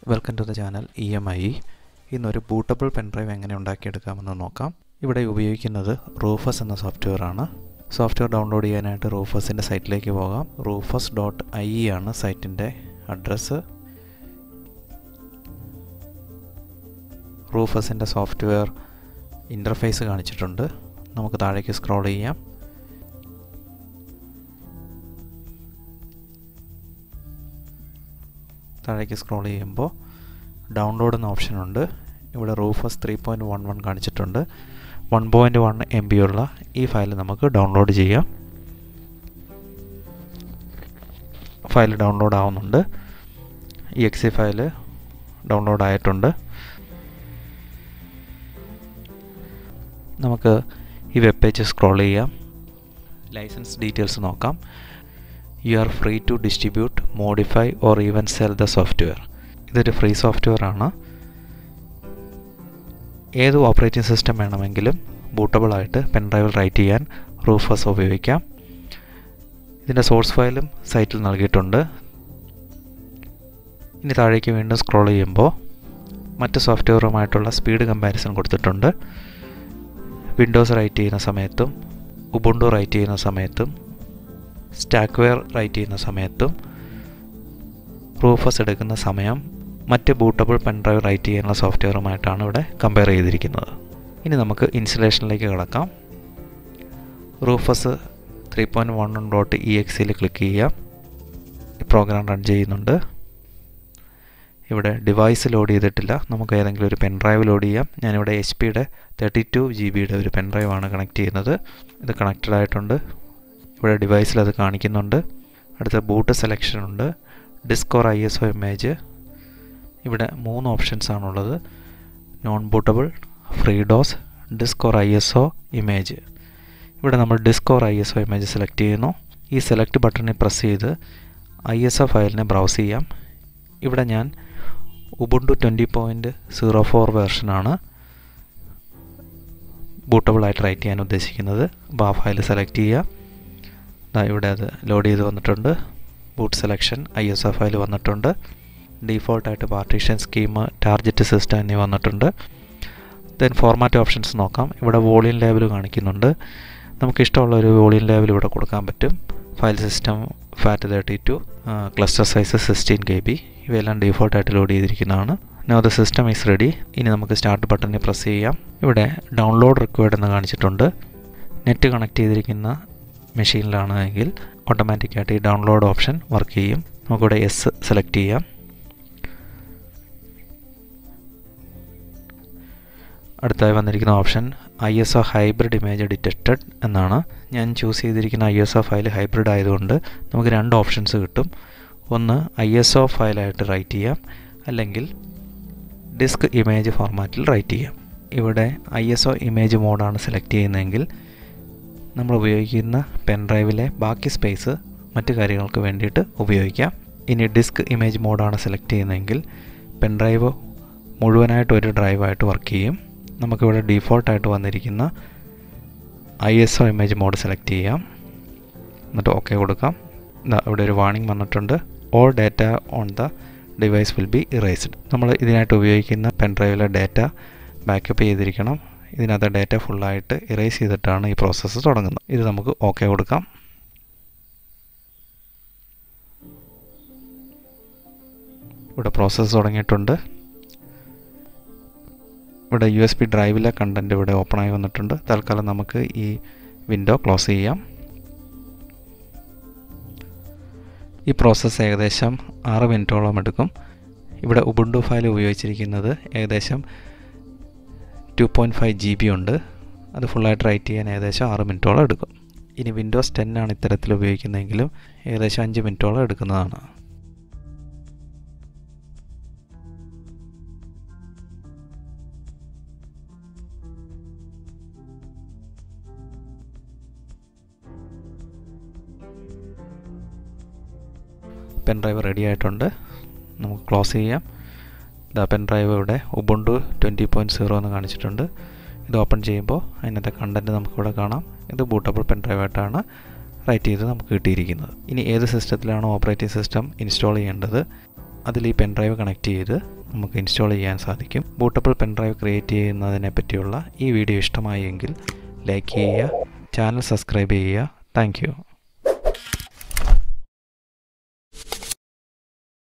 welcome to the channel E M I ഇന്നൊരു bootable pen drive എങ്ങനെ ഉണ്ടാക്കിയെടുക്കാമെന്ന് നോക്കാം ഇവിടെ ഉപയോഗിക്കുന്നത് റൂഫസ് എന്ന സോഫ്റ്റ്വെയർ ആണ് സോഫ്റ്റ്വെയർ ഡൗൺലോഡ് ചെയ്യാനായിട്ട് റൂഫസിൻ്റെ സൈറ്റിലേക്ക് പോകാം റൂഫസ് ഡോട്ട് ഐ ആണ് സൈറ്റിൻ്റെ അഡ്രസ്സ് റൂഫസിൻ്റെ സോഫ്റ്റ്വെയർ ഇൻ്റർഫേസ് കാണിച്ചിട്ടുണ്ട് നമുക്ക് താഴേക്ക് സ്ക്രോൾ ചെയ്യാം താഴേക്ക് സ്ക്രോൾ ചെയ്യുമ്പോൾ ഡൗൺലോഡ് എന്ന ഓപ്ഷൻ ഉണ്ട് ഇവിടെ Rufus three point one one കാണിച്ചിട്ടുണ്ട് one point one M B ഉള്ള ഈ ഫയൽ നമുക്ക് ഡൗൺലോഡ് ചെയ്യാം ഫയൽ ഡൗൺലോഡ് ആവുന്നുണ്ട് ഈ എക്സി ഫയൽ ഡൗൺലോഡ് ആയിട്ടുണ്ട് നമുക്ക് ഈ വെബ് പേജ് സ്ക്രോൾ ചെയ്യാം ലൈസൻസ് ഡീറ്റെയിൽസ് നോക്കാം you are free to distribute modify or even sell the software ഇതൊരു ഫ്രീ സോഫ്റ്റ്വെയർ ആണ് ഏത് ഓപ്പറേറ്റിംഗ് സിസ്റ്റം വേണമെങ്കിലും ബൂട്ടബിൾ ആയിട്ട് പെൻഡ്രൈവിൽ റൈറ്റ് ചെയ്യാൻ റൂഫസ് ഉപയോഗിക്കാം ഇതിൻ്റെ സോഴ്സ് ഫയലും സൈറ്റിൽ നൽകിയിട്ടുണ്ട് ഇനി താഴേക്ക് വീണ്ടും സ്ക്രോൾ ചെയ്യുമ്പോൾ മറ്റ് സോഫ്റ്റ്വെയറുമായിട്ടുള്ള സ്പീഡ് കമ്പാരിസൺ കൊടുത്തിട്ടുണ്ട് വിൻഡോസ് റൈറ്റ് ചെയ്യുന്ന സമയത്തും ഉബുണ്ടു റൈറ്റ് ചെയ്യുന്ന സമയത്തും സ്റ്റാക്ക്വെയർ റൈറ്റ് ചെയ്യുന്ന സമയത്തും റൂഫസ് എടുക്കുന്ന സമയം മറ്റ് ബൂട്ടബിൾ പെൻഡ്രൈവ് റൈറ്റ് ചെയ്യാനുള്ള സോഫ്റ്റ്വെയറുമായിട്ടാണ് ഇവിടെ കമ്പയർ ചെയ്തിരിക്കുന്നത് ഇനി നമുക്ക് ഇൻസ്റ്റലേഷനിലേക്ക് കിടക്കാം Rufus three point one one dot E എക്സിൽ ക്ലിക്ക് ചെയ്യാം ഈ പ്രോഗ്രാം റൺ ചെയ്യുന്നുണ്ട് ഇവിടെ ഡിവൈസ് ലോഡ് ചെയ്തിട്ടില്ല നമുക്ക് ഏതെങ്കിലും ഒരു പെൻഡ്രൈവ് ലോഡ് ചെയ്യാം ഞാനിവിടെ എച്ച് പിയുടെ തേർട്ടി ടു ജി ബിയുടെ ഒരു പെൻഡ്രൈവ് ആണ് കണക്ട് ചെയ്യുന്നത് ഇത് കണക്റ്റഡ് ആയിട്ടുണ്ട് ഇവിടെ ഡിവൈസിൽ അത് കാണിക്കുന്നുണ്ട് അടുത്ത ബൂട്ട് സെലക്ഷൻ ഉണ്ട് disk or I S O image ഇവിടെ മൂന്ന് ഓപ്ഷൻസ് ആണുള്ളത് non bootable free DOS disk or I S O image ഇവിടെ നമ്മൾ disk or I S O image select ചെയ്യുന്നു ഈ സെലക്ട് ബട്ടണിൽ പ്രസ് ചെയ്ത് ഐ എസ് ഒ ഫയലിനെ ബ്രൗസ് ചെയ്യാം ഇവിടെ ഞാൻ Ubuntu twenty point zero four വേർഷനാണ് ബൂട്ടബിളായിട്ട് റൈറ്റ് ചെയ്യാൻ ഉദ്ദേശിക്കുന്നത് അപ്പോൾ ആ ഫയൽ സെലക്ട് ചെയ്യുക ഇവിടെ അത് ലോഡ് ചെയ്ത് വന്നിട്ടുണ്ട് boot selection I S A file വന്നിട്ടുണ്ട് ഡീഫോൾട്ടായിട്ട് പാർട്ടീഷൻ സ്കീം ടാർജറ്റ് സിസ്റ്റം എന്നിവ വന്നിട്ടുണ്ട് ദെൻ ഫോർമാറ്റ് ഓപ്ഷൻസ് നോക്കാം ഇവിടെ വോളിയം ലേബൽ കാണിക്കുന്നുണ്ട് നമുക്ക് ഇഷ്ടമുള്ള ഒരു വോളിയം ലേബൽ ഇവിടെ കൊടുക്കാൻ പറ്റും file system FAT thirty two cluster size sixteen K B ഇവയെല്ലാം ഡീഫോൾട്ടായിട്ട് ലോഡ് ചെയ്തിരിക്കുന്നതാണ് now the system is ready ഇനി നമുക്ക് സ്റ്റാർട്ട് ബട്ടണിൽ പ്രസ് ചെയ്യാം ഇവിടെ ഡൗൺലോഡ് റിക്വയർഡ് എന്ന് കാണിച്ചിട്ടുണ്ട് നെറ്റ് കണക്ട് ചെയ്തിരിക്കുന്ന മെഷീനിലാണ് എങ്കിൽ ഓട്ടോമാറ്റിക്കായിട്ട് ഈ ഡൗൺലോഡ് ഓപ്ഷൻ വർക്ക് ചെയ്യും നമുക്കിവിടെ എസ് സെലക്ട് ചെയ്യാം അടുത്തായി വന്നിരിക്കുന്ന option I S O hybrid image detected എന്നാണ് ഞാൻ ചൂസ് ചെയ്തിരിക്കുന്ന I S O file hybrid ആയതുകൊണ്ട് നമുക്ക് രണ്ട് ഓപ്ഷൻസ് കിട്ടും ഒന്ന് ഐ എസ് ഒ ഫയലായിട്ട് റൈറ്റ് ചെയ്യാം അല്ലെങ്കിൽ ഡിസ്ക് ഇമേജ് ഫോർമാറ്റിൽ റൈറ്റ് ചെയ്യാം ഇവിടെ ഐ എസ് ഒ ഇമേജ് മോഡാണ് സെലക്ട് ചെയ്യുന്നതെങ്കിൽ നമ്മൾ ഉപയോഗിക്കുന്ന പെൻഡ്രൈവിലെ ബാക്കി സ്പേസ് മറ്റു കാര്യങ്ങൾക്ക് വേണ്ടിയിട്ട് ഉപയോഗിക്കാം ഇനി ഡിസ്ക് ഇമേജ് മോഡാണ് സെലക്ട് ചെയ്യുന്നതെങ്കിൽ പെൻഡ്രൈവ് മുഴുവനായിട്ട് ഒരു ഡ്രൈവായിട്ട് വർക്ക് ചെയ്യും നമുക്കിവിടെ ഡീഫോൾട്ടായിട്ട് വന്നിരിക്കുന്ന I S O image mode select ചെയ്യാം എന്നിട്ട് ഓക്കെ കൊടുക്കാം ഇവിടെ ഒരു വാണിംഗ് വന്നിട്ടുണ്ട് all data on the device will be erased നമ്മൾ ഇതിനായിട്ട് ഉപയോഗിക്കുന്ന പെൻഡ്രൈവിലെ ഡാറ്റ ബാക്കപ്പ് ചെയ്തിരിക്കണം ഇതിനകത്ത് ഡാറ്റ ഫുള്ളായിട്ട് ഇറേസ് ചെയ്തിട്ടാണ് ഈ പ്രോസസ്സ് തുടങ്ങുന്നത് ഇത് നമുക്ക് ഓക്കെ കൊടുക്കാം ഇവിടെ പ്രോസസ്സ് തുടങ്ങിയിട്ടുണ്ട് ഇവിടെ യു എസ് ബി ഡ്രൈവിലെ കണ്ടൻറ്റ് ഇവിടെ ഓപ്പണായി വന്നിട്ടുണ്ട് തൽക്കാലം നമുക്ക് ഈ വിൻഡോ ക്ലോസ് ചെയ്യാം ഈ പ്രോസസ്സ് ഏകദേശം ആറ് മിനിറ്റോളം എടുക്കും ഇവിടെ ഉബുണ്ടു ഫയൽ ഉപയോഗിച്ചിരിക്കുന്നത് ഏകദേശം two point five G B ഉണ്ട് അത് ഫുള്ളായിട്ട് റൈറ്റ് ചെയ്യാൻ ഏകദേശം ആറ് മിനിറ്റോളം എടുക്കും ഇനി വിൻഡോസ് ടെൻ ആണ് ഇത്തരത്തിൽ ഉപയോഗിക്കുന്നതെങ്കിലും ഏകദേശം അഞ്ച് മിനിറ്റോളം എടുക്കുന്നതാണ് പെൻ ഡ്രൈവ് റെഡി ആയിട്ടുണ്ട് നമുക്ക് ക്ലോസ് ചെയ്യാം ഇതാ പെൻ ഡ്രൈവ് ഇവിടെ ഉബുണ്ടു ട്വൻറ്റി പോയിൻറ്റ് സീറോ എന്ന് കാണിച്ചിട്ടുണ്ട് ഇത് ഓപ്പൺ ചെയ്യുമ്പോൾ അതിനകത്തെ കണ്ടൻറ്റ് നമുക്കിവിടെ കാണാം ഇത് ബൂട്ടബിൾ പെൻ ഡ്രൈവായിട്ടാണ് റൈറ്റ് ചെയ്ത് നമുക്ക് കിട്ടിയിരിക്കുന്നത് ഇനി ഏത് സിസ്റ്റത്തിലാണോ ഓപ്പറേറ്റിംഗ് സിസ്റ്റം ഇൻസ്റ്റാൾ ചെയ്യേണ്ടത് അതിൽ ഈ പെൻ ഡ്രൈവ് കണക്ട് ചെയ്ത് നമുക്ക് ഇൻസ്റ്റാൾ ചെയ്യാൻ സാധിക്കും ബൂട്ടബിൾ പെൻഡ്രൈവ് ക്രിയേറ്റ് ചെയ്യുന്നതിനെ പറ്റിയുള്ള ഈ വീഡിയോ ഇഷ്ടമായി എങ്കിൽ ലൈക്ക് ചെയ്യുക ചാനൽ സബ്സ്ക്രൈബ് ചെയ്യുക താങ്ക്